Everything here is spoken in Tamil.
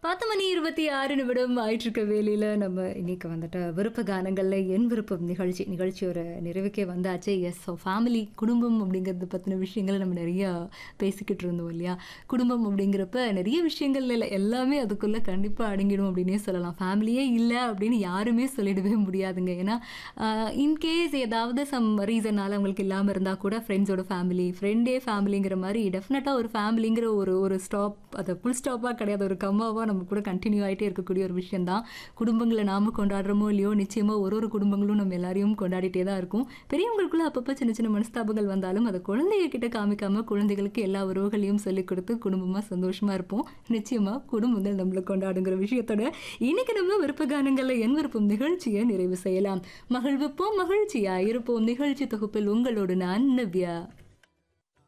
பத்து மணி இருபத்தி ஆறு நிமிடம் ஆயிட்டிருக்க வேலையில் நம்ம இன்னைக்கு வந்துட்டு விருப்ப கானங்களில் என் விருப்பம் நிகழ்ச்சி நிகழ்ச்சியோட நிறைவுக்கே வந்தாச்சு எஸ் ஸோ ஃபேமிலி குடும்பம் அப்படிங்கிறது பற்றின விஷயங்களை நம்ம நிறையா பேசிக்கிட்டு இருந்தோம் இல்லையா குடும்பம் அப்படிங்கிறப்ப நிறைய விஷயங்கள் இல்லை எல்லாமே அதுக்குள்ளே கண்டிப்பாக அடங்கிடும் அப்படின்னே சொல்லலாம் ஃபேமிலியே இல்லை அப்படின்னு யாருமே சொல்லிடவே முடியாதுங்க ஏன்னா இன்கேஸ் ஏதாவது சம் ரீசனால் அவங்களுக்கு இல்லாமல் இருந்தால் கூட ஃப்ரெண்ட்ஸோட ஃபேமிலி ஃப்ரெண்டே ஃபேமிலிங்கிற மாதிரி டெஃபினட்டாக ஒரு ஃபேமிலிங்கிற ஒரு ஒரு ஸ்டாப் அது ஃபுல் ஸ்டாப்பாக கிடையாது ஒரு கம்மாவாக நம்ம கூட கண்டினியூ ஆகிட்டே இருக்கக்கூடிய ஒரு விஷயம் தான் குடும்பங்களை நாம கொண்டாடுறோமோ இல்லையோ நிச்சயமாக ஒரு ஒரு குடும்பங்களும் நம்ம எல்லாரையும் கொண்டாடிட்டே தான் இருக்கும் பெரியவங்களுக்குள்ள அப்பப்போ சின்ன சின்ன மனஸ்தாபங்கள் வந்தாலும் அதை குழந்தைங்க கிட்ட காமிக்காம குழந்தைகளுக்கு எல்லா உறவுகளையும் சொல்லிக் கொடுத்து குடும்பமாக சந்தோஷமாக இருப்போம் நிச்சயமாக குடும்பங்கள் நம்மளை கொண்டாடுங்கிற விஷயத்தோட இன்னைக்கு நம்ம விருப்ப கானங்களில் என் விருப்பம் நிகழ்ச்சியை நிறைவு செய்யலாம் மகிழ்விப்போம் மகிழ்ச்சியா இருப்போம் நிகழ்ச்சி தொகுப்பில் உங்களோடு நான் நவ்யா